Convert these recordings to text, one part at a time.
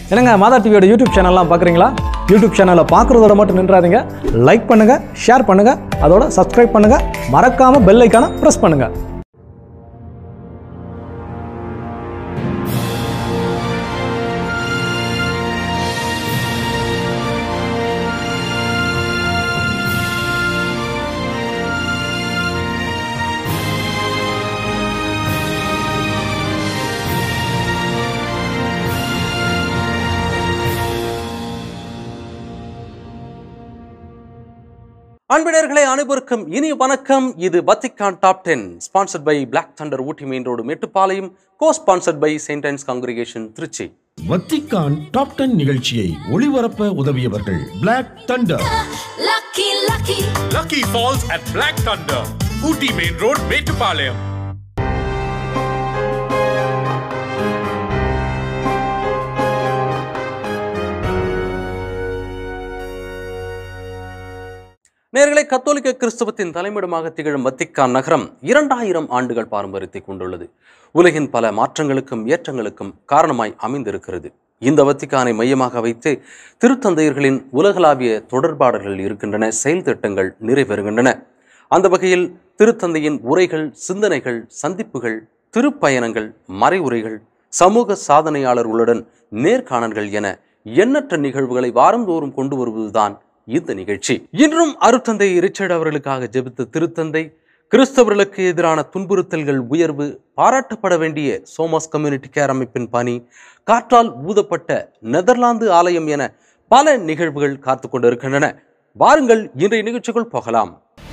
என்னங்க மாதா டிவியோட யூடியூப் சேனல்லாம் பார்க்குறீங்களா யூடியூப் சேனலை பார்க்குறதோட மட்டும் நின்றாதீங்க லைக் பண்ணுங்கள் ஷேர் பண்ணுங்கள் அதோட சப்ஸ்கிரைப் பண்ணுங்கள் மறக்காமல் பெல் ஐக்கானை ப்ரெஸ் பண்ணுங்கள் அன்பினர்களே அனைவருக்கும் இனிய வணக்கம் இது Vatican top ten sponsored by black Thunder Ooty main road Mettupalayam co sponsored by Saint Ann's congregation Tiruchi Vatican top ten நிகழ்ச்சியை ஒளிபரப்ப உதவியவர்கள் black Thunder Lucky, lucky. Lucky Falls at Black Thunder, Ooty Main Road, Metupalayam. நேர்களை கத்தோலிக்க கிறிஸ்தவத்தின் தலைமையிடமாக திகழும் Vatican நகரம் இரண்டாயிரம் ஆண்டுகள் பாரம்பரியத்தை கொண்டுள்ளது உலகின் பல மாற்றங்களுக்கும் ஏற்றங்களுக்கும் காரணமாய் அமைந்திருக்கிறது இந்த வத்திக்கானை மையமாக வைத்து திருத்தந்தையர்களின் உலகளாவிய தொடர்பாடல்கள் இருக்கின்றன செயல் திட்டங்கள் நிறைவேறுகின்றன அந்த வகையில் திருத்தந்தையின் உரைகள் சிந்தனைகள் சந்திப்புகள் திருப்பயணங்கள் மறைவுரைகள் சமூக சாதனையாளர்களுடன் நேர்காணல்கள் என எண்ணற்ற நிகழ்வுகளை வாரந்தோறும் கொண்டு வருவதுதான் இந்த நிகழ்ச்சி இன்றும் அருத்தந்தை ரிச்சர்ட் அவர்களுக்காக ஜெபித்த திருத்தந்தை கிறிஸ்தவர்களுக்கு எதிரான துன்புறுத்தல்கள் உயர்வு பாராட்டப்பட வேண்டிய சோமஸ் கம்யூனிட்டி கேர் அமைப்பின் பணி காற்றால் ஊதப்பட்ட நெதர்லாந்து ஆலயம் என பல நிகழ்வுகள் காத்து கொண்டிருக்கின்றன வாருங்கள் இன்றைய நிகழ்ச்சிக்குள் போகலாம்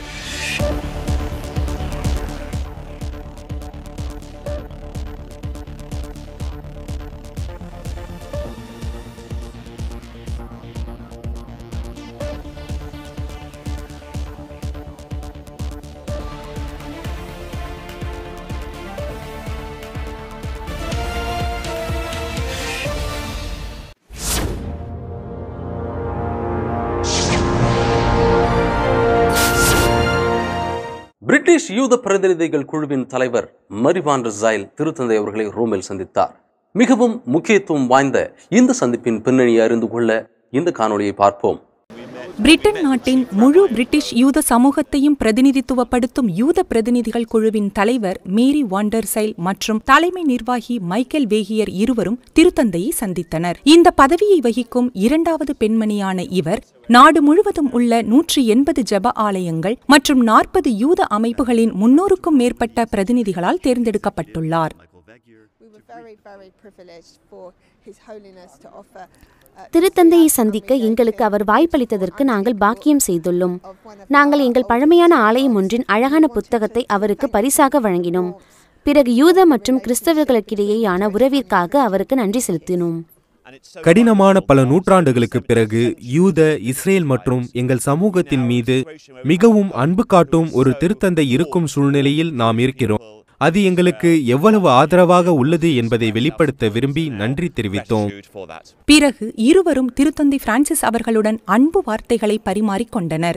பிரிட்டிஷ் யூத பிரதிநிதிகள் குழுவின் தலைவர் மரிவான் ரசாயில் திருத்தந்தை அவர்களை ரோமில் சந்தித்தார் மிகவும் முக்கியத்துவம் வாய்ந்த இந்த சந்திப்பின் பின்னணியை அறிந்து கொள்ள இந்த காணொளியை பார்ப்போம் பிரிட்டன் நாட்டின் முழு பிரிட்டிஷ் யூத சமூகத்தையும் பிரதிநிதித்துவப்படுத்தும் யூத பிரதிநிதிகள் குழுவின் தலைவர் மேரி வாண்டர்சைல் மற்றும் தலைமை நிர்வாகி மைக்கேல் வேகியர் இருவரும் திருத்தந்தையை சந்தித்தனர் இந்த பதவியை வகிக்கும் இரண்டாவது பெண்மணியான இவர் நாடு முழுவதும் உள்ள நூற்றி எண்பது ஜெப ஆலயங்கள் மற்றும் நாற்பது யூத அமைப்புகளின் முன்னூறுக்கும் மேற்பட்ட பிரதிநிதிகளால் தேர்ந்தெடுக்கப்பட்டுள்ளார் We were very, very privileged for His Holiness to offer. Uh, திருத்தந்தையை சந்திக்க எங்களுக்கு அவர் வாய்ப்பளித்ததற்கு நாங்கள் பாக்கியம் செய்துள்ளோம் நாங்கள் எங்கள் பழமையான ஆலயம் ஒன்றின் அழகான புத்தகத்தை அவருக்கு பரிசாக வழங்கினோம் பிறகு யூத மற்றும் கிறிஸ்தவர்களுக்கிடையேயான உறவிற்காக அவருக்கு நன்றி செலுத்தினோம் கடினமான பல நூற்றாண்டுகளுக்கு பிறகு யூத இஸ்ரேல் மற்றும் எங்கள் சமூகத்தின் மீது மிகவும் அன்பு காட்டும் ஒரு திருத்தந்தை இருக்கும் சூழ்நிலையில் நாம் இருக்கிறோம் அது எங்களுக்கு எவ்வளவு ஆதரவாக உள்ளது என்பதை வெளிப்படுத்த விரும்பி நன்றி தெரிவித்தோம் பிறகு இருவரும் திருத்தந்தை பிரான்சிஸ் அவர்களுடன் அன்பு வார்த்தைகளை பரிமாறிக்கொண்டனர்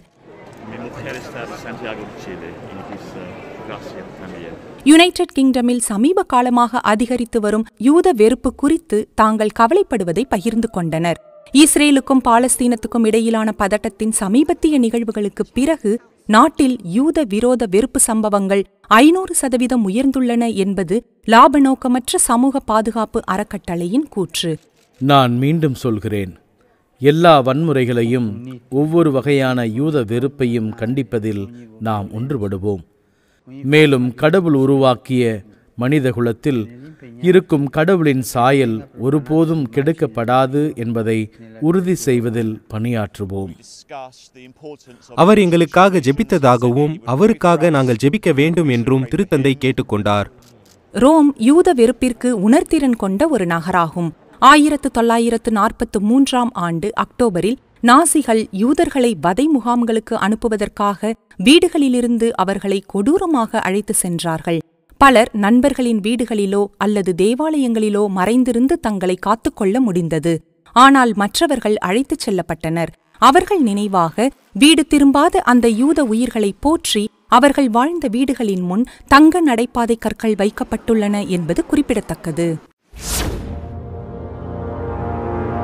யுனைடெட் கிங்டமில் சமீப காலமாக அதிகரித்து வரும் யூத வெறுப்பு குறித்து தாங்கள் கவலைப்படுவதை பகிர்ந்து கொண்டனர் இஸ்ரேலுக்கும் பாலஸ்தீனத்துக்கும் இடையிலான பதட்டத்தின் சமீபத்திய நிகழ்வுகளுக்கு பிறகு நாட்டில் யூத விரோத வெறுப்பு சம்பவங்கள் ஐநூறு சதவீதம் உயர்ந்துள்ளன என்பது லாப நோக்கமற்ற சமூக பாதுகாப்பு அறக்கட்டளையின் கூற்று நான் மீண்டும் சொல்கிறேன் எல்லா வன்முறைகளையும் ஒவ்வொரு வகையான யூத வெறுப்பையும் கண்டிப்பதில் நாம் ஒன்றுபடுவோம் மேலும் கடவுள் உருவாக்கிய மனிதகுலத்தில் இருக்கும் கடவுளின் சாயல் ஒருபோதும் கெடுக்கப்படாது என்பதை உறுதி செய்வதில் பணியாற்றுவோம் அவர் எங்களுக்காக ஜெபித்ததாகவும் அவருக்காக நாங்கள் ஜெபிக்க வேண்டும் என்றும் திருத்தந்தை கேட்டுக்கொண்டார் ரோம் யூத வெறுப்பிற்கு உணர்திறன் கொண்ட ஒரு நகராகும் ஆயிரத்து தொள்ளாயிரத்து நாற்பத்து மூன்றாம் ஆண்டு அக்டோபரில் நாசிகள் யூதர்களை வதை முகாம்களுக்கு அனுப்புவதற்காக வீடுகளிலிருந்து அவர்களை கொடூரமாக அழைத்து சென்றார்கள் பலர் நண்பர்களின் வீடுகளிலோ அல்லது தேவாலயங்களிலோ மறைந்திருந்து தங்களை காத்துக்கொள்ள முடிந்தது ஆனால் மற்றவர்கள் அழைத்துச் செல்லப்பட்டனர் அவர்கள் நினைவாக வீடு திரும்பாத அந்த யூத உயிர்களை போற்றி அவர்கள் வாழ்ந்த வீடுகளின் முன் தங்க நடைபாதை கற்கள் வைக்கப்பட்டுள்ளன என்பது குறிப்பிடத்தக்கது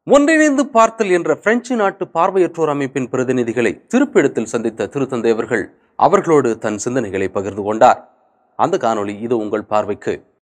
ஒன்றிணைந்து பார்த்தல் என்ற பிரெஞ்சு நாட்டு பார்வையற்றோர் அமைப்பின் பிரதிநிதிகளை திருப்பிடத்தில் சந்தித்த திருத்தந்தை அவர்கள் அவர்களோடு தன் சிந்தனைகளை பகிர்ந்து கொண்டார் அந்த காணொளி இது உங்கள் பார்வைக்கு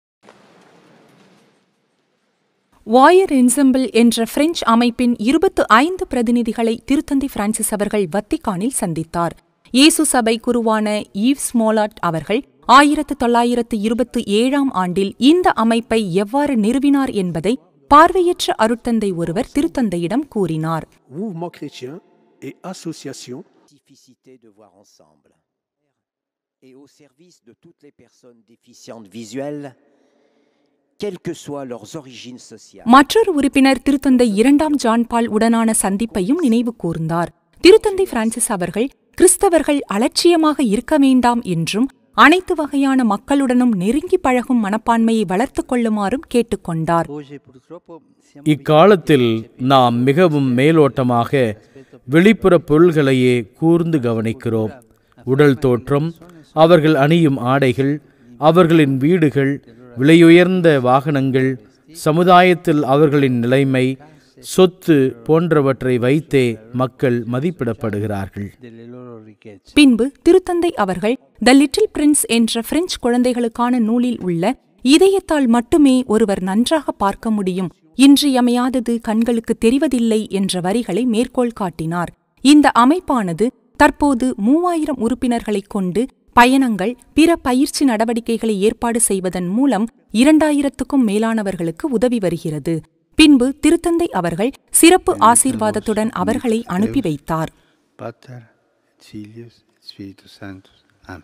வாயர் என்செம்பிள் என்ற பிரெஞ்சு அமைப்பின் இருபத்து ஐந்து பிரதிநிதிகளை திருத்தந்தை பிரான்சிஸ் அவர்கள் வத்திக்கானில் சந்தித்தார் இயேசு சபை குருவான ஈவ் ஸ்மோலாட் அவர்கள் ஆயிரத்து தொள்ளாயிரத்து இருபத்தி ஏழாம் ஆண்டில் இந்த அமைப்பை எவ்வாறு நிறுவினார் என்பதை பார்வையற்ற அருட்தந்தை ஒருவர் திருத்தந்தையிடம் கூறினார் mouvement chrétien et association Difficité de voir ensemble. Et au service de toutes les personnes déficientes visuelles, quelles que soient leurs origines sociales. மற்றொரு உறுப்பினர் திருத்தந்தை இரண்டாம் ஜான் பால் உடனான சந்திப்பையும் நினைவு கூர்ந்தார் திருத்தந்தை பிரான்சிஸ் அவர்கள் கிறிஸ்தவர்கள் அலட்சியமாக இருக்க வேண்டாம் என்றும் அனைத்து வகையான மக்களுடனும் நெருங்கி பழகும் மனப்பான்மையை வளர்த்துக் கொள்ளுமாறும் கேட்டுக்கொண்டார் இக்காலத்தில் நாம் மிகவும் மேலோட்டமாக வெளிப்புற பொருள்களையே கூர்ந்து கவனிக்கிறோம் உடல் தோற்றம் அவர்கள் அணியும் ஆடைகள் அவர்களின் வீடுகள் விலையுயர்ந்த வாகனங்கள் சமுதாயத்தில் அவர்களின் நிலைமை சொத்து போன்றவற்றை வைத்தே மக்கள் மதிப்பிடப்படுகிறார்கள் பின்பு திருத்தந்தை அவர்கள் த லிட்டில் பிரின்ஸ் என்ற பிரெஞ்சு குழந்தைகளுக்கான நூலில் உள்ள இதயத்தால் மட்டுமே ஒருவர் நன்றாக பார்க்க முடியும் இன்றியமையாதது கண்களுக்கு தெரிவதில்லை என்ற வரிகளை மேற்கோள் காட்டினார் இந்த அமைப்பானது தற்போது மூவாயிரம் உறுப்பினர்களைக் கொண்டு பயணங்கள் பிற பயிற்சி நடவடிக்கைகளை ஏற்பாடு செய்வதன் மூலம் இரண்டாயிரத்துக்கும் மேலானவர்களுக்கு உதவி வருகிறது பின்பு திருத்தந்தை அவர்கள் சிறப்பு ஆசீர்வாதத்துடன் அவர்களை அனுப்பி வைத்தார் Pater, et Filius, et Spiritus Sanctus. Amen.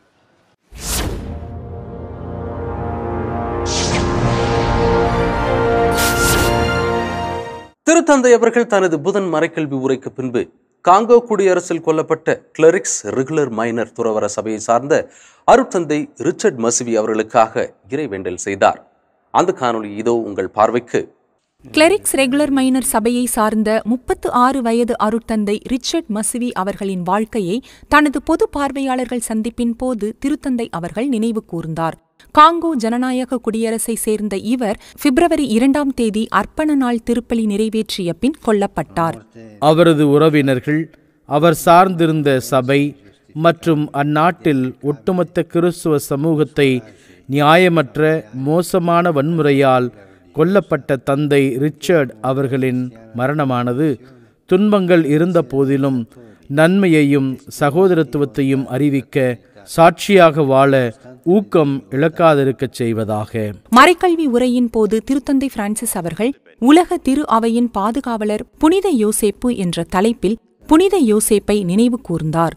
திருத்தந்தை அவர்கள் தனது புதன் மறைக்கல்வி உரைக்கு பின்பு காங்கோ குடியரசில் கொல்லப்பட்ட கிளரிக்ஸ் ரெகுலர் மைனர் துறவர சபையை சார்ந்த அருட்தந்தை ரிச்சர்ட் மசிவி அவர்களுக்காக இறைவேண்டல் செய்தார் அந்த காணொளி இதோ உங்கள் பார்வைக்கு கிளரிக்ஸ் ரெகுலர் மைனர் சபையை சார்ந்த முப்பத்து ஆறு வயது அருட்தந்தை ரிச்சர்ட் மசிவி அவர்களின் வாழ்க்கையை தனது பொது பார்வையாளர்கள் சந்திப்பின் போது திருத்தந்தை அவர்கள் நினைவு கூர்ந்தார் காங்கோ ஜனநாயக குடியரசை சேர்ந்த இவர் பிப்ரவரி இரண்டாம் தேதி அர்ப்பண நாள் திருப்பலி நிறைவேற்றிய பின் கொல்லப்பட்டார் அவரது உறவினர்கள் அவர் சார்ந்திருந்த சபை மற்றும் அந்நாட்டில் ஒட்டுமொத்த கிறிஸ்துவ சமூகத்தை நியாயமற்ற மோசமான வன்முறையால் கொல்லப்பட்ட தந்தை ரிச்சர்ட் அவர்களின் மரணமானது துன்பங்கள் இருந்த போதிலும் நன்மையையும் சகோதரத்துவத்தையும் அறிவிக்க சாட்சியாக வாழ ஊக்கம் இழக்காதிருக்கச் செய்வதாக மறைக்கல்வி உரையின் போது திருத்தந்தை பிரான்சிஸ் அவர்கள் உலக திரு அவையின் பாதுகாவலர் புனித யோசேப்பு என்ற தலைப்பில் புனித யோசேப்பை நினைவு கூர்ந்தார்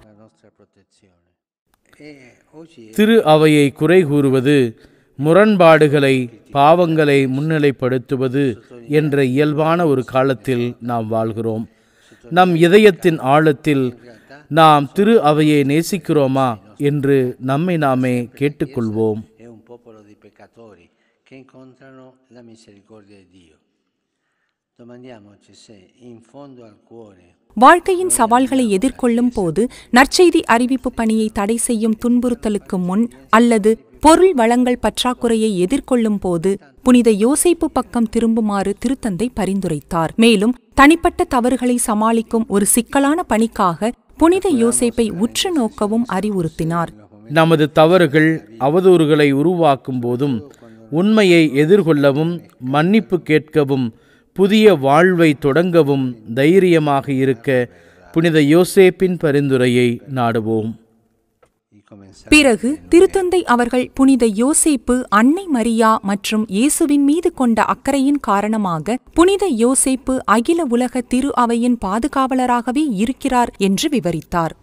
திரு அவையை குறை கூறுவது முரண்பாடுகளை பாவங்களை முன்னிலைப்படுத்துவது என்ற இயல்பான ஒரு காலத்தில் நாம் வாழ்கிறோம் நம் இதயத்தின் ஆழத்தில் நாம் திரு அவையை நேசிக்கிறோமா என்று நம்மை நாமே கேட்டுக்கொள்வோம் È un popolo di peccatori che incontrano la misericordia di Dio. Domandiamoci se in fondo al cuore வாழ்க்கையின் சவால்களை எதிர்கொள்ளும் போது நற்செய்தி அறிவிப்பு பணியை தடை செய்யும் துன்புறுத்தலுக்கு முன் அல்லது பொருள் வளங்கள் பற்றாக்குறையை எதிர்கொள்ளும் போது புனித யோசேப்பு பக்கம் திரும்புமாறு திருத்தந்தை பரிந்துரைத்தார் மேலும் தனிப்பட்ட தவறுகளை சமாளிக்கும் ஒரு சிக்கலான பணிக்காக புனித யோசேப்பை உற்று நோக்கவும் அறிவுறுத்தினார் நமது தவறுகள் அவதூறுகளை உருவாக்கும் போதும் உண்மையை எதிர்கொள்ளவும் மன்னிப்பு கேட்கவும் புதிய வாழ்வை தொடங்கவும் தைரியமாக இருக்க புனித யோசேப்பின் பரிந்துரையை நாடுவோம் பிறகு திருத்தந்தை அவர்கள் புனித யோசேப்பு அன்னை மரியா மற்றும் இயேசுவின் மீது கொண்ட அக்கறையின் காரணமாக புனித யோசேப்பு அகில உலக திரு அவையின் பாதுகாவலராகவே இருக்கிறார் என்று விவரித்தார்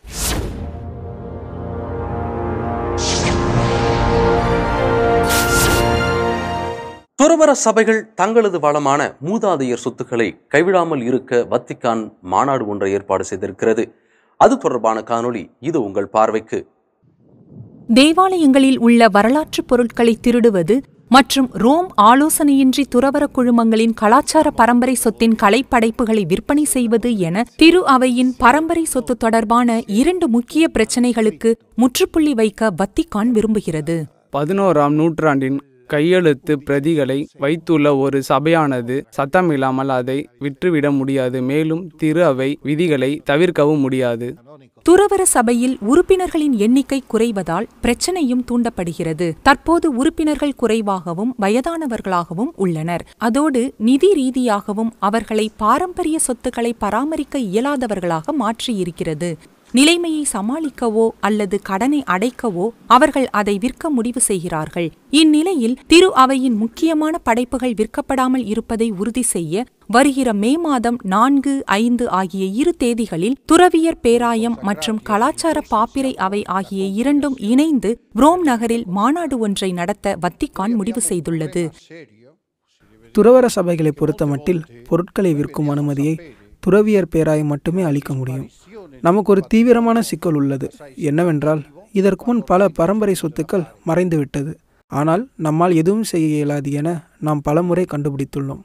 துறவர சபைகள் தங்களது வளமான மூதாதையர் சொத்துக்களை கைவிடாமல் இருக்க வத்திக்கான் மாநாடு ஒன்றை ஏற்பாடு செய்திருக்கிறது அது தொடர்பான காணொளி இது உங்கள் பார்வைக்கு தேவாலயங்களில் உள்ள வரலாற்றுப் பொருட்களை திருடுவது மற்றும் ரோம் ஆலோசனையின்றி துறவர குழுமங்களின் கலாச்சார பரம்பரை சொத்தின் கலைப்படைப்புகளை விற்பனை செய்வது என திரு அவையின் பரம்பரை சொத்து தொடர்பான இரண்டு முக்கிய பிரச்சினைகளுக்கு முற்றுப்புள்ளி வைக்க வத்திக்கான் விரும்புகிறது பதினோராம் நூற்றாண்டின் கையெழுத்து பிரதிகளை வைத்துள்ள ஒரு சபையானது சத்தமில்லாமல் அதை விற்றுவிட முடியாது மேலும் திரு அவை விதிகளை தவிர்க்கவும் முடியாது துறவர சபையில் உறுப்பினர்களின் எண்ணிக்கை குறைவதால் பிரச்சனையும் தூண்டப்படுகிறது தற்போது உறுப்பினர்கள் குறைவாகவும் வயதானவர்களாகவும் உள்ளனர் அதோடு நிதி ரீதியாகவும் அவர்களை பாரம்பரிய சொத்துக்களை பராமரிக்க இயலாதவர்களாக மாற்றியிருக்கிறது நிலைமையை சமாளிக்கவோ அல்லது கடனை அடைக்கவோ அவர்கள் அதை விற்க முடிவு செய்கிறார்கள் இந்நிலையில் திரு அவையின் முக்கியமான படைப்புகள் விற்கப்படாமல் இருப்பதை உறுதி செய்ய வருகிற மே மாதம் நான்கு ஐந்து ஆகிய இரு தேதிகளில் துறவியர் பேராயம் மற்றும் கலாச்சார பாப்பிரை அவை ஆகிய இரண்டும் இணைந்து புரோம் நகரில் மாநாடு ஒன்றை நடத்த வத்திக்கான் முடிவு செய்துள்ளது துறவர சபைகளை பொறுத்தமட்டில் பொருட்களை விற்கும் அனுமதியை துறவியர் பேராயம் மட்டுமே அளிக்க முடியும் நமக்கு ஒரு தீவிரமான சிக்கல் உள்ளது என்னவென்றால் இதற்கு முன் பல பரம்பரை சொத்துக்கள் மறைந்துவிட்டது ஆனால் நம்மால் எதுவும் செய்ய இயலாது என நாம் பலமுறை கண்டுபிடித்துள்ளோம்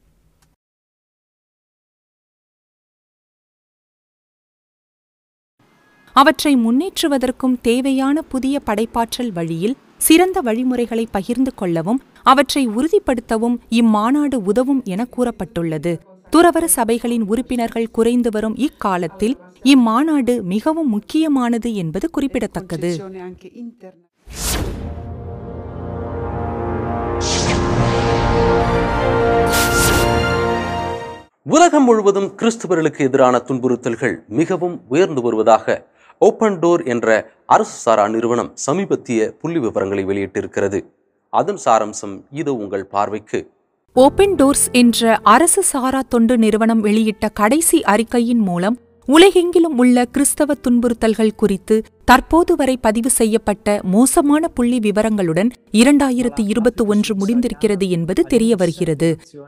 அவற்றை முன்னேற்றுவதற்கும் தேவையான புதிய படைப்பாற்றல் வழியில் சிறந்த வழிமுறைகளை பகிர்ந்து கொள்ளவும் அவற்றை உறுதிப்படுத்தவும் இம்மாநாடு உதவும் என கூறப்பட்டுள்ளது துறவர சபைகளின் உறுப்பினர்கள் குறைந்து வரும் இக்காலத்தில் இம்மாநாடு மிகவும் முக்கியமானது என்பது குறிப்பிடத்தக்கது உலகம் முழுவதும் கிறிஸ்தவர்களுக்கு எதிரான துன்புறுத்தல்கள் மிகவும் உயர்ந்து வருவதாக ஓப்பன் டோர் என்ற அரசு சாரா நிறுவனம் சமீபத்திய புள்ளி விவரங்களை வெளியிட்டிருக்கிறது அதன் சாராம்சம் இது உங்கள் பார்வைக்கு ஓபன் டோர்ஸ் என்ற அரசு சாரா தொண்டு நிறுவனம் வெளியிட்ட கடைசி அறிக்கையின் மூலம் உலகெங்கிலும் உள்ள கிறிஸ்தவ துன்புறுத்தல்கள் குறித்து தற்போது வரை பதிவு செய்யப்பட்ட மோசமான புள்ளி விவரங்களுடன் இரண்டாயிரத்தி இருபத்தி ஒன்று முடிந்திருக்கிறது என்பது தெரிய வருகிறது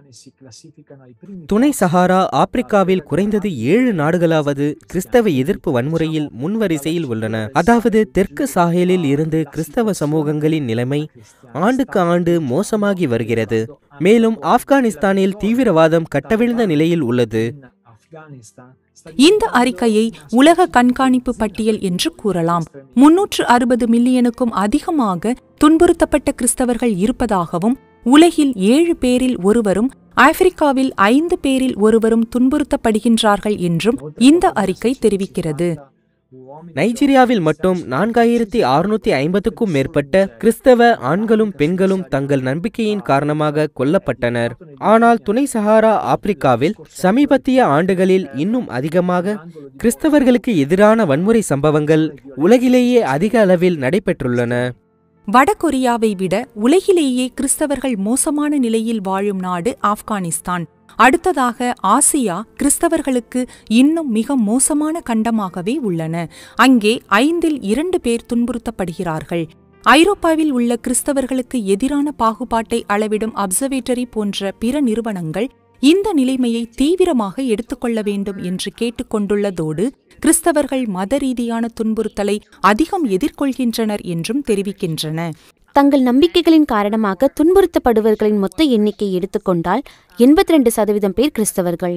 துணை சஹாரா ஆப்பிரிக்காவில் குறைந்தது ஏழு நாடுகளாவது கிறிஸ்தவ எதிர்ப்பு வன்முறையில் முன்வரிசையில் உள்ளன அதாவது தெற்கு சாஹேலில் இருந்து கிறிஸ்தவ சமூகங்களின் நிலைமை ஆண்டுக்கு ஆண்டு மோசமாகி வருகிறது மேலும் ஆப்கானிஸ்தானில் தீவிரவாதம் கட்டவிழ்ந்த நிலையில் உள்ளது இந்த அறிக்கையை உலக கண்காணிப்பு பட்டியல் என்று கூறலாம் முன்னூற்று அறுபது மில்லியனுக்கும் அதிகமாக துன்புறுத்தப்பட்ட கிறிஸ்தவர்கள் இருப்பதாகவும் உலகில் ஏழு பேரில் ஒருவரும் ஆப்பிரிக்காவில் ஐந்து பேரில் ஒருவரும் துன்புறுத்தப்படுகின்றார்கள் என்றும் இந்த அறிக்கை தெரிவிக்கிறது நைஜீரியாவில் மட்டும் நான்காயிரத்தி அறுநூத்தி ஐம்பதுக்கும் மேற்பட்ட கிறிஸ்தவ ஆண்களும் பெண்களும் தங்கள் நம்பிக்கையின் காரணமாக கொல்லப்பட்டனர் ஆனால் துணை சஹாரா ஆப்பிரிக்காவில் சமீபத்திய ஆண்டுகளில் இன்னும் அதிகமாக கிறிஸ்தவர்களுக்கு எதிரான வன்முறை சம்பவங்கள் உலகிலேயே அதிக அளவில் நடைபெற்றுள்ளன வடகொரியாவை விட உலகிலேயே கிறிஸ்தவர்கள் மோசமான நிலையில் வாழும் நாடு ஆப்கானிஸ்தான் அடுத்ததாக ஆசியா கிறிஸ்தவர்களுக்கு இன்னும் மிக மோசமான கண்டமாகவே உள்ளன அங்கே ஐந்தில் இரண்டு பேர் துன்புறுத்தப்படுகிறார்கள் ஐரோப்பாவில் உள்ள கிறிஸ்தவர்களுக்கு எதிரான பாகுபாட்டை அளவிடும் அப்சர்வேட்டரி போன்ற பிற நிறுவனங்கள் இந்த நிலைமையை தீவிரமாக எடுத்துக்கொள்ள வேண்டும் என்று கேட்டுக்கொண்டுள்ளதோடு கிறிஸ்தவர்கள் மத ரீதியான துன்புறுத்தலை அதிகம் எதிர்கொள்கின்றனர் என்றும் தெரிவிக்கின்றன தங்கள் நம்பிக்கைகளின் காரணமாக துன்புறுத்தப்படுபவர்களின் மொத்த எண்ணிக்கை எடுத்துக்கொண்டால் எண்பத்தி ரெண்டு சதவீதம் பேர் கிறிஸ்தவர்கள்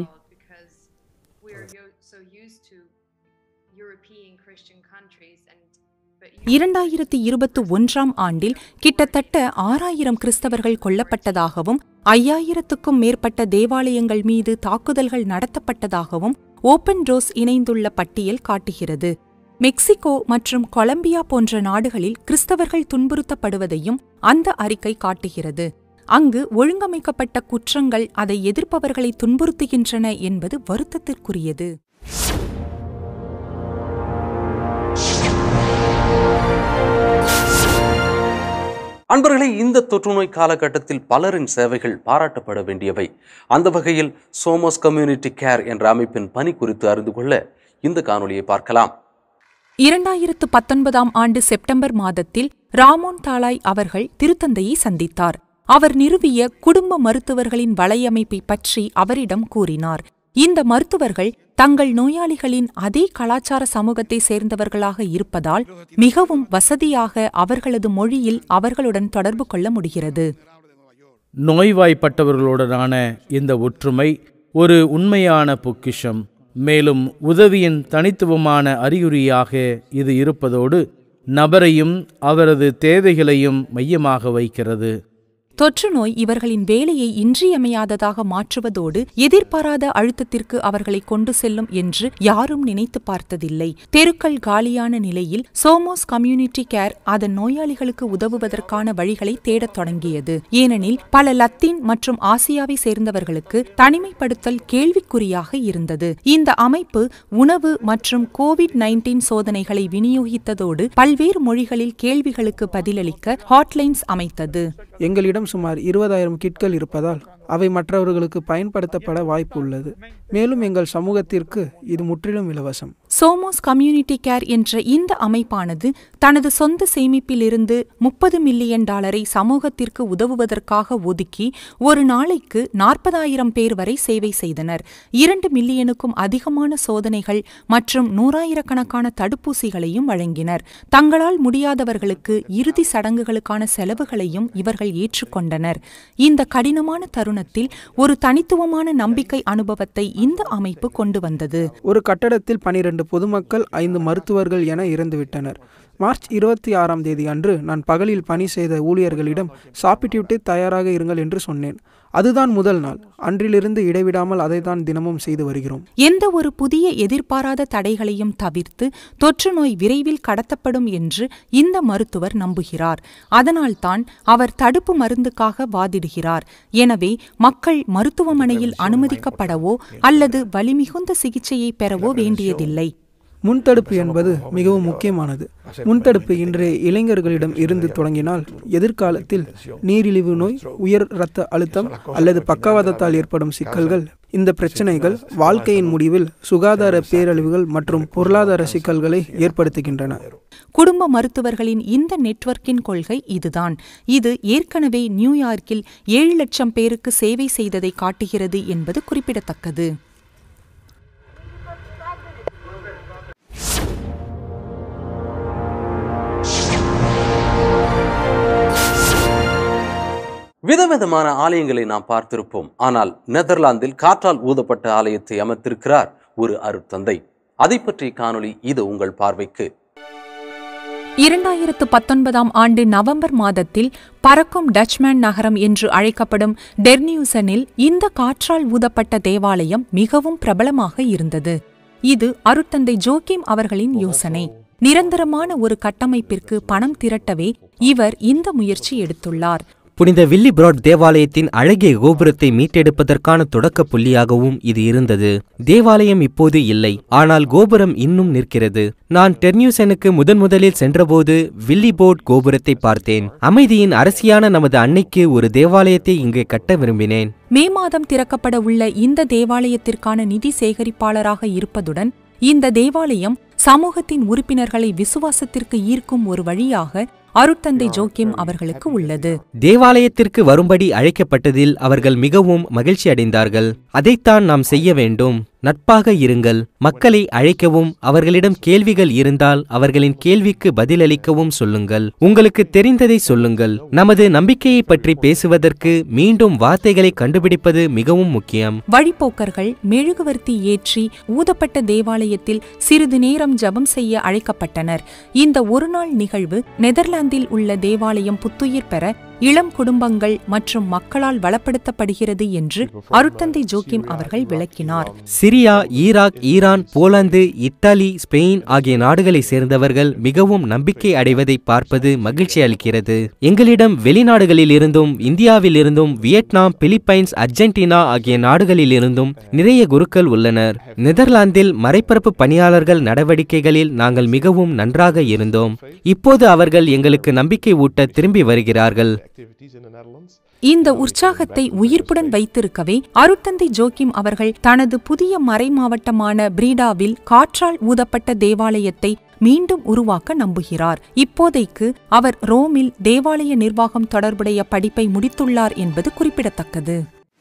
இரண்டாயிரத்தி இருபத்தி ஒன்றாம் ஆண்டில் கிட்டத்தட்ட ஆறாயிரம் கிறிஸ்தவர்கள் கொல்லப்பட்டதாகவும் ஐயாயிரத்துக்கும் மேற்பட்ட தேவாலயங்கள் மீது தாக்குதல்கள் நடத்தப்பட்டதாகவும் ஓபன் டோஸ் இணைந்துள்ள பட்டியல் காட்டுகிறது மெக்சிகோ மற்றும் கொலம்பியா போன்ற நாடுகளில் கிறிஸ்தவர்கள் துன்புறுத்தப்படுவதையும் அந்த அறிக்கை காட்டுகிறது அங்கு ஒழுங்கமைக்கப்பட்ட குற்றங்கள் அதை எதிர்ப்பவர்களை துன்புறுத்துகின்றன என்பது வருத்தத்திற்குரியது அன்பர்களே இந்த தொற்றுநோய் காலகட்டத்தில் பலரின் சேவைகள் பாராட்டப்பட வேண்டியவை அந்த வகையில் சோமோஸ் கம்யூனிட்டி கேர் என்ற அமைப்பின் பணி குறித்து அறிந்து கொள்ள இந்த காணொலியை பார்க்கலாம் இரண்டாயிரத்து பத்தொன்பதாம் ஆண்டு செப்டம்பர் மாதத்தில் ராமோன் தாலாய் அவர்கள் திருத்தந்தையை சந்தித்தார் அவர் நிறுவிய குடும்ப மருத்துவர்களின் வலையமைப்பை பற்றி அவரிடம் கூறினார் இந்த மருத்துவர்கள் தங்கள் நோயாளிகளின் அதே கலாச்சார சமூகத்தை சேர்ந்தவர்களாக இருப்பதால் மிகவும் வசதியாக அவர்களது மொழியில் அவர்களுடன் தொடர்பு கொள்ள முடிகிறது நோய்வாய்ப்பட்டவர்களுடனான இந்த ஒற்றுமை ஒரு உண்மையான பொக்கிஷம் மேலும் உதவியின் தனித்துவமான அறிகுறியாக இது இருப்பதோடு நபரையும் அவரது தேவைகளையும் மையமாக வைக்கிறது தொற்று நோய் இவர்களின் வேலையை இன்றியமையாததாக மாற்றுவதோடு எதிர்பாராத அழுத்தத்திற்கு அவர்களை கொண்டு செல்லும் என்று யாரும் நினைத்து பார்த்ததில்லை தெருக்கள் காலியான நிலையில் சோமோஸ் கம்யூனிட்டி கேர் அதன் நோயாளிகளுக்கு உதவுவதற்கான வழிகளை தேடத் தொடங்கியது ஏனெனில் பல லத்தீன் மற்றும் ஆசியாவை சேர்ந்தவர்களுக்கு தனிமைப்படுத்தல் கேள்விக்குறியாக இருந்தது இந்த அமைப்பு உணவு மற்றும் கோவிட் நைன்டீன் சோதனைகளை விநியோகித்ததோடு பல்வேறு மொழிகளில் கேள்விகளுக்கு பதிலளிக்க ஹாட்லைன்ஸ் அமைத்தது எங்களிடம் சுமார் இருபதாயிரம் கிட்கள் இருப்பதால் அவை மற்றவர்களுக்கு பயன்படுத்தப்பட வாய்ப்பு உள்ளது மேலும் எங்கள் சமூகத்திற்கு இது முற்றிலும் இலவசம் சோமோஸ் கம்யூனிட்டி கேர் என்ற இந்த அமைப்பானது தனது சொந்த சேமிப்பிலிருந்து முப்பது மில்லியன் டாலரை சமூகத்திற்கு உதவுவதற்காக ஒதுக்கி ஒரு நாளைக்கு நாற்பதாயிரம் பேர் வரை சேவை செய்தனர் இரண்டு மில்லியனுக்கும் அதிகமான சோதனைகள் மற்றும் நூறாயிரக்கணக்கான தடுப்பூசிகளையும் வழங்கினர் தங்களால் முடியாதவர்களுக்கு இறுதி சடங்குகளுக்கான செலவுகளையும் இவர்கள் ஏற்றுக்கொண்டனர் இந்த கடினமான தருணத்தில் ஒரு தனித்துவமான நம்பிக்கை அனுபவத்தை இந்த அமைப்பு கொண்டு வந்தது ஒரு கட்டடத்தில் பனிரெண்டு பொதுமக்கள் ஐந்து மருத்துவர்கள் என இறந்துவிட்டனர் மார்ச் இருபத்தி ஆறாம் தேதி அன்று நான் பகலில் பணி செய்த ஊழியர்களிடம் சாப்பிட்டுவிட்டு தயாராக இருங்கள் என்று சொன்னேன் அதுதான் முதல் நாள் அன்றிலிருந்து இடைவிடாமல் அதைத்தான் தினமும் செய்து வருகிறோம் எந்த ஒரு புதிய எதிர்பாராத தடைகளையும் தவிர்த்து தொற்று நோய் விரைவில் கடத்தப்படும் என்று இந்த மருத்துவர் நம்புகிறார் அதனால்தான் அவர் தடுப்பு மருந்துக்காக வாதிடுகிறார் எனவே மக்கள் மருத்துவமனையில் அனுமதிக்கப்படவோ அல்லது வலிமிகுந்த சிகிச்சையை பெறவோ வேண்டியதில்லை முன்தடுப்பு என்பது மிகவும் முக்கியமானது முன்தடுப்பு இன்றைய இளைஞர்களிடம் இருந்து தொடங்கினால் எதிர்காலத்தில் நீரிழிவு நோய் உயர் இரத்த அழுத்தம் அல்லது பக்கவாதத்தால் ஏற்படும் சிக்கல்கள் இந்த பிரச்சனைகள் வாழ்க்கையின் முடிவில் சுகாதார பேரழிவுகள் மற்றும் பொருளாதார சிக்கல்களை ஏற்படுத்துகின்றன குடும்ப மருத்துவர்களின் இந்த நெட்வொர்க்கின் கொள்கை இதுதான் இது ஏற்கனவே நியூயார்க்கில் ஏழு லட்சம் பேருக்கு சேவை செய்ததை காட்டுகிறது என்பது குறிப்பிடத்தக்கது விதவிதமான ஆலயங்களை நாம் பார்த்திருப்போம் ஆனால் நெதர்லாந்தில் காற்றால் ஊதப்பட்ட ஆலயத்தை அமைத்திருக்கிறார் ஒரு அருட்தந்தை அதை பற்றிய காணொளி இது உங்கள் பார்வைக்கு இரண்டாயிரத்து பத்தொன்பதாம் ஆண்டு நவம்பர் மாதத்தில் பறக்கும் டச்மேன் நகரம் என்று அழைக்கப்படும் டெர்னியூசனில் இந்த காற்றால் ஊதப்பட்ட தேவாலயம் மிகவும் பிரபலமாக இருந்தது இது அருட்தந்தை ஜோக்கிம் அவர்களின் யோசனை நிரந்தரமான ஒரு கட்டமைப்பிற்கு பணம் திரட்டவே இவர் இந்த முயற்சி எடுத்துள்ளார் புனித வில்லி பிராட் தேவாலயத்தின் அழகிய கோபுரத்தை மீட்டெடுப்பதற்கான தொடக்க புள்ளியாகவும் இது இருந்தது தேவாலயம் இப்போது இல்லை ஆனால் கோபுரம் இன்னும் நிற்கிறது நான் டெர்னியூசனுக்கு முதன் முதலில் சென்றபோது வில்லி போர்ட் கோபுரத்தை பார்த்தேன் அமைதியின் அரசியான நமது அன்னைக்கு ஒரு தேவாலயத்தை இங்கே கட்ட விரும்பினேன் மே மாதம் திறக்கப்பட உள்ள இந்த தேவாலயத்திற்கான நிதி சேகரிப்பாளராக இருப்பதுடன் இந்த தேவாலயம் சமூகத்தின் உறுப்பினர்களை விசுவாசத்திற்கு ஈர்க்கும் ஒரு வழியாக அருட்தந்தை ஜோக்கியம் அவர்களுக்கு உள்ளது தேவாலயத்திற்கு வரும்படி அழைக்கப்பட்டதில் அவர்கள் மிகவும் மகிழ்ச்சி அடைந்தார்கள் அதைத்தான் நாம் செய்ய வேண்டும் நட்பாக இருங்கள் மக்களை அழைக்கவும் அவர்களிடம் கேள்விகள் இருந்தால் அவர்களின் கேள்விக்கு பதிலளிக்கவும் சொல்லுங்கள் உங்களுக்கு தெரிந்ததை சொல்லுங்கள் நமது நம்பிக்கையை பற்றி பேசுவதற்கு மீண்டும் வார்த்தைகளை கண்டுபிடிப்பது மிகவும் முக்கியம் வழிப்போக்கர்கள் மெழுகுவர்த்தி ஏற்றி ஊதப்பட்ட தேவாலயத்தில் சிறிது நேரம் ஜபம் செய்ய அழைக்கப்பட்டனர் இந்த ஒருநாள் நிகழ்வு நெதர்லாந்தில் உள்ள தேவாலயம் புத்துயிர் பெற இளம் குடும்பங்கள் மற்றும் மக்களால் வளப்படுத்தப்படுகிறது என்று அருட்தந்தை ஜோக்கிம் அவர்கள் விளக்கினார் Syria Iraq Iran Poland Italy Spain ஆகிய நாடுகளை சேர்ந்தவர்கள் மிகவும் நம்பிக்கை அடைவதை பார்ப்பது மகிழ்ச்சி அளிக்கிறது எங்களிடம் வெளிநாடுகளில் இருந்தும் இந்தியாவில் இருந்தும் வியட்நாம் பிலிப்பைன்ஸ் அர்ஜென்டினா ஆகிய நாடுகளில் இருந்தும் நிறைய குருக்கள் உள்ளனர் நெதர்லாந்தில் மறைபரப்பு பணியாளர்கள் நடவடிக்கைகளில் நாங்கள் மிகவும் நன்றாக இருந்தோம் இப்போது அவர்கள் எங்களுக்கு நம்பிக்கை ஊட்ட திரும்பி வருகிறார்கள் இந்த உற்சாகத்தை உயிர்ப்புடன் வைத்திருக்கவே அருட்தந்தை ஜோக்கிம் அவர்கள் தனது புதிய மறை மாவட்டமான பிரீடாவில் காற்றால் ஊதப்பட்ட தேவாலயத்தை மீண்டும் உருவாக்க நம்புகிறார் இப்போதைக்கு அவர் ரோமில் தேவாலய நிர்வாகம் தொடர்புடைய படிப்பை முடித்துள்ளார் என்பது குறிப்பிடத்தக்கது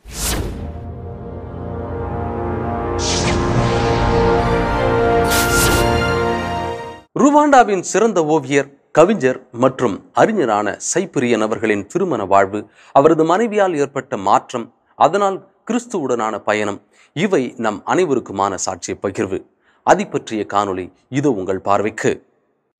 ருவாண்டாவின் சிறந்த ஓவியர் கவிஞர் மற்றும் அறிஞரான சைப்பிரியன் அவர்களின் திருமண வாழ்வு அவரது மனைவியால் ஏற்பட்ட மாற்றம் அதனால் கிறிஸ்துவுடனான பயணம் இவை நம் அனைவருக்குமான சாட்சிய பகிர்வு அதை பற்றிய காணொளி இது உங்கள் பார்வைக்கு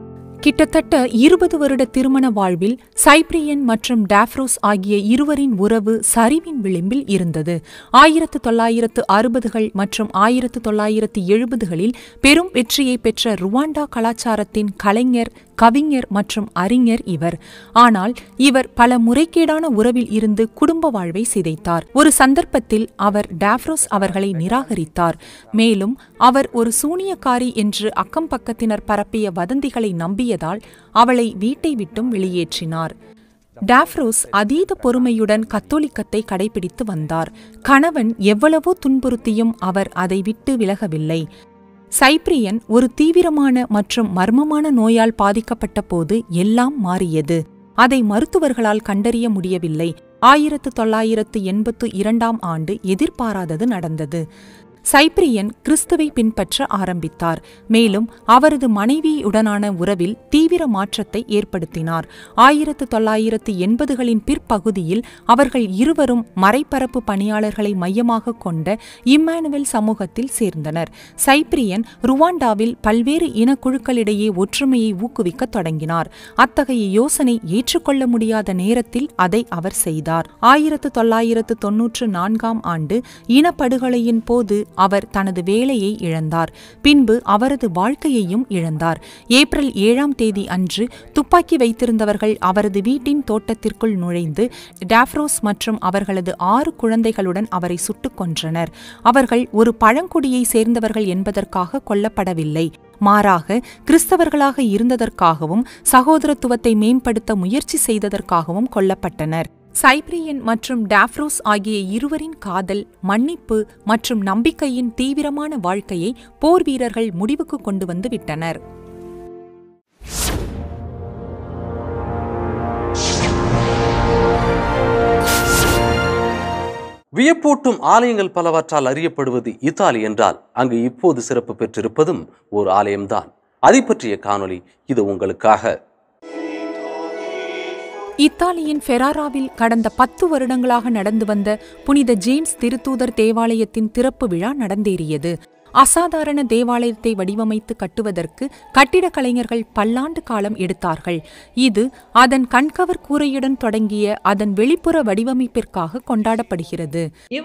கிட்டத்தட்ட இருபது வருட திருமண வாழ்வில் சைப்ரியன் மற்றும் டாஃப்ரோஸ் ஆகிய இருவரின் உறவு சரிவின் விளிம்பில் இருந்தது ஆயிரத்து தொள்ளாயிரத்து அறுபதுகள் மற்றும் ஆயிரத்து தொள்ளாயிரத்து எழுபதுகளில் பெரும் வெற்றியை பெற்ற ருவாண்டா கலாச்சாரத்தின் கலைஞர் கவிஞர் மற்றும் அறிஞர் இவர் ஆனால் இவர் பல முறைகேடான உறவில் இருந்து குடும்ப வாழ்வை சிதைத்தார் ஒரு சந்தர்ப்பத்தில் அவர் டாஃப்ரோஸ் அவர்களை நிராகரித்தார் மேலும் அவர் ஒரு சூனியக்காரி என்று அக்கம் பக்கத்தினர் பரப்பிய வதந்திகளை நம்பியதால் அவளை வீட்டை விட்டும் வெளியேற்றினார் டாஃப்ரோஸ் அதீத பொறுமையுடன் கத்தோலிக்கத்தை கடைபிடித்து வந்தார் கணவன் எவ்வளவோ துன்புறுத்தியும் அவர் அதை விட்டு விலகவில்லை சைப்ரியன் ஒரு தீவிரமான மற்றும் மர்மமான நோயால் பாதிக்கப்பட்ட போது எல்லாம் மாறியது அதை மருத்துவர்களால் கண்டறிய முடியவில்லை ஆயிரத்து தொள்ளாயிரத்து எண்பத்து இரண்டாம் ஆண்டு எதிர்பாராதது நடந்தது சைப்ரியன் கிறிஸ்துவை பின்பற்ற ஆரம்பித்தார் மேலும் அவரது மனைவியுடனான உறவில் தீவிர மாற்றத்தை ஏற்படுத்தினார் ஆயிரத்து தொள்ளாயிரத்து எண்பதுகளின் பிற்பகுதியில் அவர்கள் இருவரும் மறைப்பரப்பு பணியாளர்களை மையமாக கொண்ட இம்மானுவேல் சமூகத்தில் சேர்ந்தனர் சைப்ரியன் ருவாண்டாவில் பல்வேறு இனக்குழுக்களிடையே ஒற்றுமையை ஊக்குவிக்கத் தொடங்கினார் அத்தகைய யோசனை ஏற்றுக்கொள்ள முடியாத நேரத்தில் அதை அவர் செய்தார் ஆயிரத்து தொள்ளாயிரத்து தொன்னூற்று நான்காம் ஆண்டு இனப்படுகொலையின் போது அவர் தனது வேலையை இழந்தார் பின்பு அவரது வாழ்க்கையையும் இழந்தார் ஏப்ரல் ஏழாம் தேதி அன்று துப்பாக்கி வைத்திருந்தவர்கள் அவரது வீட்டின் தோட்டத்திற்குள் நுழைந்து டாஃப்ரோஸ் மற்றும் அவர்களது ஆறு குழந்தைகளுடன் அவரை சுட்டுக் கொன்றனர் அவர்கள் ஒரு பழங்குடியை சேர்ந்தவர்கள் என்பதற்காக கொல்லப்படவில்லை மாறாக கிறிஸ்தவர்களாக இருந்ததற்காகவும் சகோதரத்துவத்தை மேம்படுத்த முயற்சி செய்ததற்காகவும் கொல்லப்பட்டனர் சைப்ரியன் மற்றும் டாஃப்ரோஸ் ஆகிய இருவரின் காதல் மன்னிப்பு மற்றும் நம்பிக்கையின் தீவிரமான வாழ்க்கையை போர் வீரர்கள் முடிவுக்கு கொண்டு வந்து விட்டனர் வியப்பூட்டும் ஆலயங்கள் பலவற்றால் அறியப்படுவது இத்தாலி என்றால் அங்கு இப்போது சிறப்பு பெற்றிருப்பதும் ஒரு ஆலயம்தான் அதை பற்றிய காணொளி இது உங்களுக்காக இத்தாலியின் ஃபெராராவில் கடந்த பத்து வருடங்களாக நடந்து வந்த புனித ஜேம்ஸ் திருத்தூதர் தேவாலயத்தின் திறப்பு விழா நடந்தேறியது அசாதாரண தேவாலயத்தை வடிவமைத்து கட்டுவதற்கு கட்டிடக் கலைஞர்கள் பல்லாண்டு காலம் எடுத்தார்கள் இது அதன் கண்கவர் கூரையுடன் தொடங்கிய அதன் வெளிப்புற வடிவமைப்பிற்காக கொண்டாடப்படுகிறது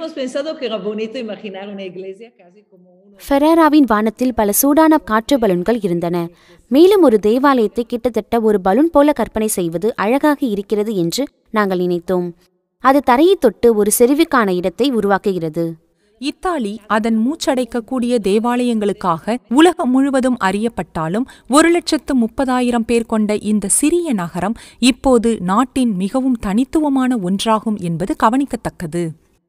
ஃபெராராவின் வானத்தில் பல சூடான காற்று பலூன்கள் இருந்தன மேலும் ஒரு தேவாலயத்தை கிட்டத்தட்ட ஒரு பலூன் போல கற்பனை செய்வது அழகாக இருக்கிறது என்று நாங்கள் நினைத்தோம் அது தரையை தொட்டு ஒரு செறிவுக்கான இடத்தை உருவாக்குகிறது இத்தாலி அதன் மூச்சடைக்கக்கூடிய தேவாலயங்களுக்காக உலகம் முழுவதும் அறியப்பட்டாலும் ஒரு லட்சத்து முப்பதாயிரம் பேர் கொண்ட இந்த சிறிய நகரம் இப்போது நாட்டின் மிகவும் தனித்துவமான ஒன்றாகும் என்பது கவனிக்கத்தக்கது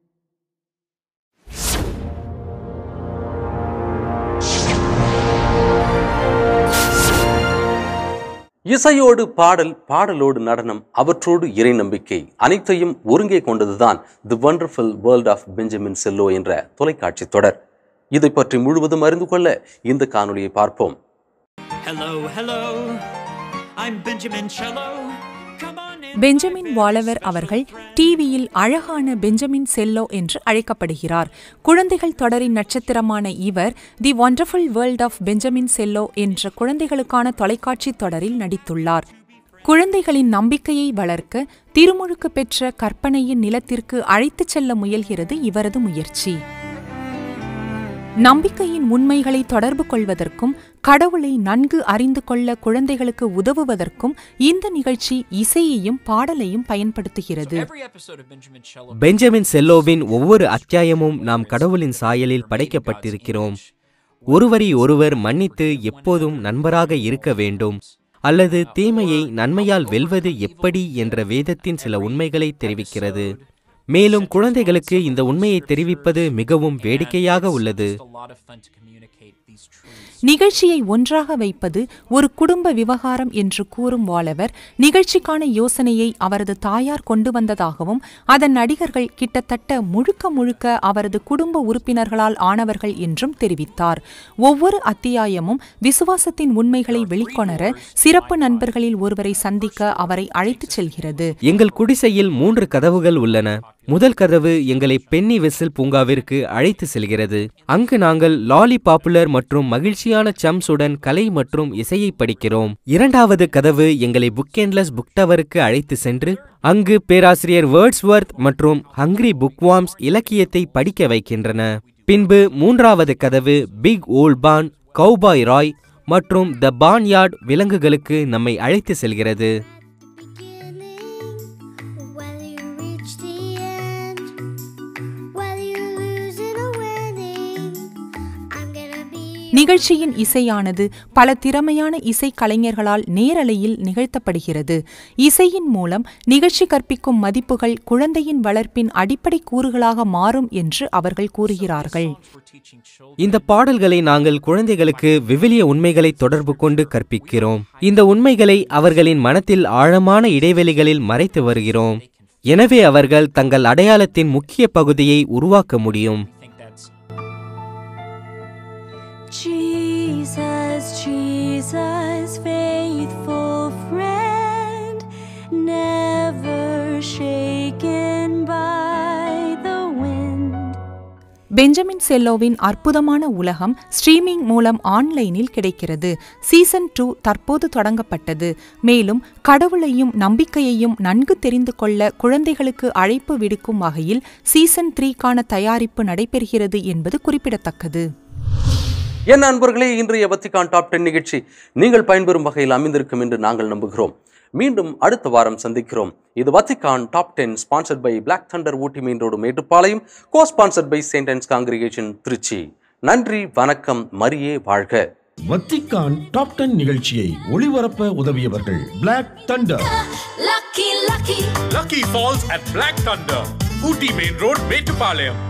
இசையோடு பாடல் பாடலோடு நடனம் அவற்றோடு இறை நம்பிக்கை அனைத்தையும் ஒருங்கே கொண்டதுதான் the wonderful world of Benjamin Cello என்ற தொலைக்காட்சி தொடர் இதை பற்றி முழுவதும் அறிந்து கொள்ள இந்த காணொளியை பார்ப்போம் Hello, hello. I'm Benjamin Cello. Benjamin வாலவர் அவர்கள் டிவியில் அழகான பெஞ்சமின் செல்லோ என்று அழைக்கப்படுகிறார் குழந்தைகள் தொடரின் நட்சத்திரமான இவர் the wonderful world of Benjamin Cello என்ற குழந்தைகளுக்கான தொலைக்காட்சி தொடரில் நடித்துள்ளார் குழந்தைகளின் நம்பிக்கையை வளர்க்க திருமுழுக்கு பெற்ற கற்பனையின் நிலத்திற்கு அழைத்துச் செல்ல முயல்கிறது இவரது முயற்சி நம்பிக்கையின் உண்மைகளை தொடர்பு கொள்வதற்கும் கடவுளை நன்கு அறிந்து கொள்ள குழந்தைகளுக்கு உதவுவதற்கும் இந்த நிகழ்ச்சி இசையையும் பாடலையும் பயன்படுத்துகிறது பெஞ்சமின் செல்லோவின் ஒவ்வொரு அத்தியாயமும் நாம் கடவுளின் சாயலில் படைக்கப்பட்டிருக்கிறோம் ஒருவரை ஒருவர் மன்னித்து எப்போதும் நண்பராக இருக்க வேண்டும் அல்லது தீமையை நன்மையால் வெல்வது எப்படி என்ற வேதத்தின் சில உண்மைகளை தெரிவிக்கிறது மேலும் குழந்தைகளுக்கு இந்த உண்மையை தெரிவிப்பது மிகவும் வேடிக்கையாக உள்ளது நிகழ்ச்சியை ஒன்றாக வைப்பது ஒரு குடும்ப விவகாரம் என்று கூறும் வாலவர் நிகழ்ச்சிக்கான யோசனையை அவரது தாயார் கொண்டு வந்ததாகவும் அதன் நடிகர்கள் கிட்டத்தட்ட முழுக்க முழுக்க அவரது குடும்ப உறுப்பினர்களால் ஆனவர்கள் என்றும் தெரிவித்தார் ஒவ்வொரு அத்தியாயமும் விசுவாசத்தின் உண்மைகளை வெளிக்கொணர சிறப்பு நண்பர்களில் ஒருவரை சந்திக்க அவரை அழைத்துச் செல்கிறது எங்கள் குடிசையில் மூன்று கதவுகள் உள்ளன முதல் கதவு எங்களை பென்னி வெசில் பூங்காவிற்கு அழைத்து செல்கிறது அங்கு நாங்கள் லாலி பாப்புலர் மற்றும் மகிழ்ச்சியான சம்ஸுடன் கலை மற்றும் இசையை படிக்கிறோம் இரண்டாவது கதவு எங்களை புக்கெண்ட்லஸ் புக் டவருக்கு அழைத்து சென்று அங்கு பேராசிரியர் வேர்ட்ஸ்வர்த் மற்றும் ஹங்கிரி புக்வாம்ஸ் இலக்கியத்தை படிக்க வைக்கின்றன பின்பு மூன்றாவது கதவு பிக் ஓல்பான் கௌபாய் ராய் மற்றும் த பான்யார்ட் விலங்குகளுக்கு நம்மை அழைத்து செல்கிறது Whether you reach the end, whether you lose it or winning, I'm gonna be. நிகழ்ச்சியின் இசையானது பல திறமையான இசை கலைஞர்களால் நேரலையில் நிகழ்த்தப்படுகிறது இசையின் மூலம் நிகழ்ச்சி கற்பிக்கும் மதிப்புகள் குழந்தையின் வளர்ப்பின் அடிப்படை கூறுகளாக மாறும் என்று அவர்கள் கூறுகிறார்கள் இந்த பாடல்களை நாங்கள் குழந்தைகளுக்கு விவிலிய உண்மைகளை தொடர்பு கொண்டு கற்பிக்கிறோம் இந்த உண்மைகளை அவர்களின் மனத்தில் ஆழமான இடைவெளிகளில் மறைத்து வருகிறோம் எனவே அவர்கள் தங்கள் அடையாளத்தின் முக்கிய பகுதியை உருவாக்க முடியும் Jesus, Jesus, faithful friend, never shaken by the wind. Benjamin செல்லோவின் அற்புதமான உலகம் ஸ்ட்ரீமிங் மூலம் ஆன்லைனில் கிடைக்கிறது சீசன் டூ தற்போது தொடங்கப்பட்டது மேலும் கடவுளையும் நம்பிக்கையையும் நன்கு தெரிந்து கொள்ள குழந்தைகளுக்கு அழைப்பு விடுக்கும் வகையில் சீசன் த்ரீக்கான தயாரிப்பு நடைபெறுகிறது என்பது குறிப்பிடத்தக்கது என்ன அன்பர்களே இன்றைய வத்திகான் டாப் டென் நிகழ்ச்சி நீங்கள் பயன்பெறும் வகையில் அமைந்திருக்கும் என்று நாங்கள் நம்புகிறோம் மீண்டும் அடுத்த வாரம் சந்திக்கிறோம் இது Vatican top ten sponsored by black Thunder Ooty main road Mettupalayam co sponsored by Saint Ann's congregation Trichy நன்றி வணக்கம் மரியே வாழ்க வத்திக்கான் டாப் டென் நிகழ்ச்சியை ஒளிபரப்ப உதவியவர்கள் black Thunder Lucky, lucky. Lucky Falls at Black Thunder, Ooty Main Road, Metupalayam.